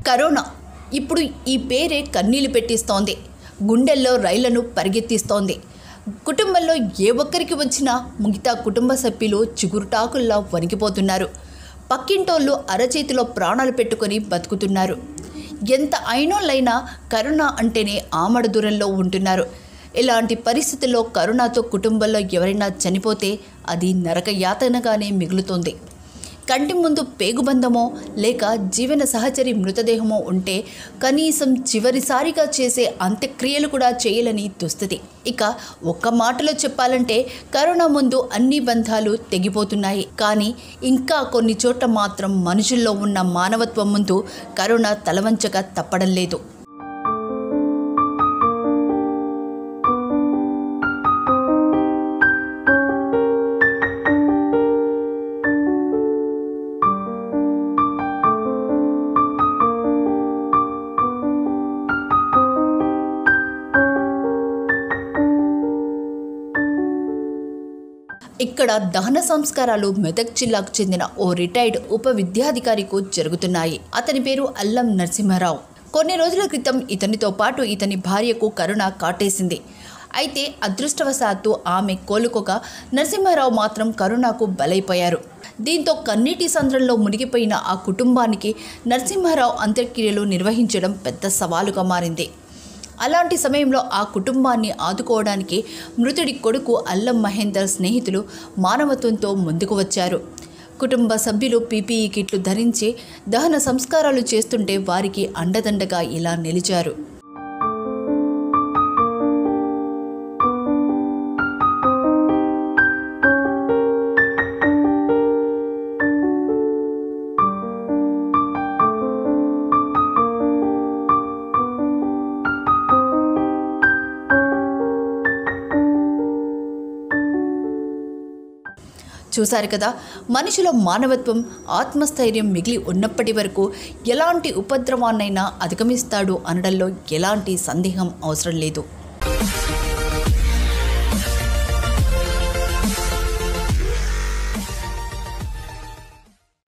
corona ఇప్పుడు ఈ పేరే కన్నీళ్లు పెట్టిస్తోంది గుండెల్లో రైళ్లను పరిగెత్తిస్తోంది కుటుంబంలో ఏ ఒక్కరికి వచ్చినా మిగతా కుటుంబ సభ్యులు చిగురుటాకుల్లా వణికిపోతున్నారు పక్కింటోళ్ళు అరచేతిలో ప్రాణాలు పెట్టుకొని బతుకుతున్నారు ఎంత అయినోళ్ళైనా కరోనా అంటేనే ఆమడ దూరంలో ఉంటున్నారు ఇలాంటి పరిస్థితుల్లో కరోనాతో కుటుంబంలో ఎవరైనా చనిపోతే అది నరక యాతనగానే మిగులుతోంది కంటి ముందు పేగుబంధమో లేక జీవన సహచరి మృతదేహమో ఉంటే కనీసం చివరిసారిగా చేసే అంత్యక్రియలు కూడా చేయలేని దుస్థితి ఇక ఒక్క మాటలో చెప్పాలంటే కరోనా ముందు అన్ని బంధాలు తెగిపోతున్నాయి కానీ ఇంకా కొన్ని చోట్ల మాత్రం మనుషుల్లో ఉన్న మానవత్వం ముందు కరోనా తలవంచక తప్పడం లేదు ఇక్కడ దహన సంస్కారాలు మెదక్ జిల్లాకు చెందిన ఓ రిటైర్డ్ ఉప విద్యాధికారికు జరుగుతున్నాయి అతని పేరు అల్లం నరసింహారావు కొన్ని రోజుల క్రితం ఇతనితో పాటు ఇతని భార్యకు కరోనా కాటేసింది అయితే అదృష్టవశాత్తు ఆమె కోలుకోక నరసింహారావు మాత్రం కరోనాకు బలైపోయారు దీంతో కన్నీటి సంద్రంలో మునిగిపోయిన ఆ కుటుంబానికి నరసింహారావు అంత్యక్రియలు నిర్వహించడం పెద్ద సవాలుగా మారింది అలాంటి సమయంలో ఆ కుటుంబాన్ని ఆదుకోవడానికి మృతుడి కొడుకు అల్లం మహేందర్ స్నేహితులు మానవత్వంతో ముందుకు వచ్చారు కుటుంబ సభ్యులు పీపీఈ కిట్లు ధరించి దహన సంస్కారాలు చేస్తుంటే వారికి అండదండగా ఇలా నిలిచారు చూశారు కదా మనిషిలో మానవత్వం ఆత్మస్థైర్యం మిగిలి ఉన్నప్పటి వరకు ఎలాంటి ఉపద్రవాన్నైనా అధిగమిస్తాడు అనడంలో ఎలాంటి సందేహం అవసరం లేదు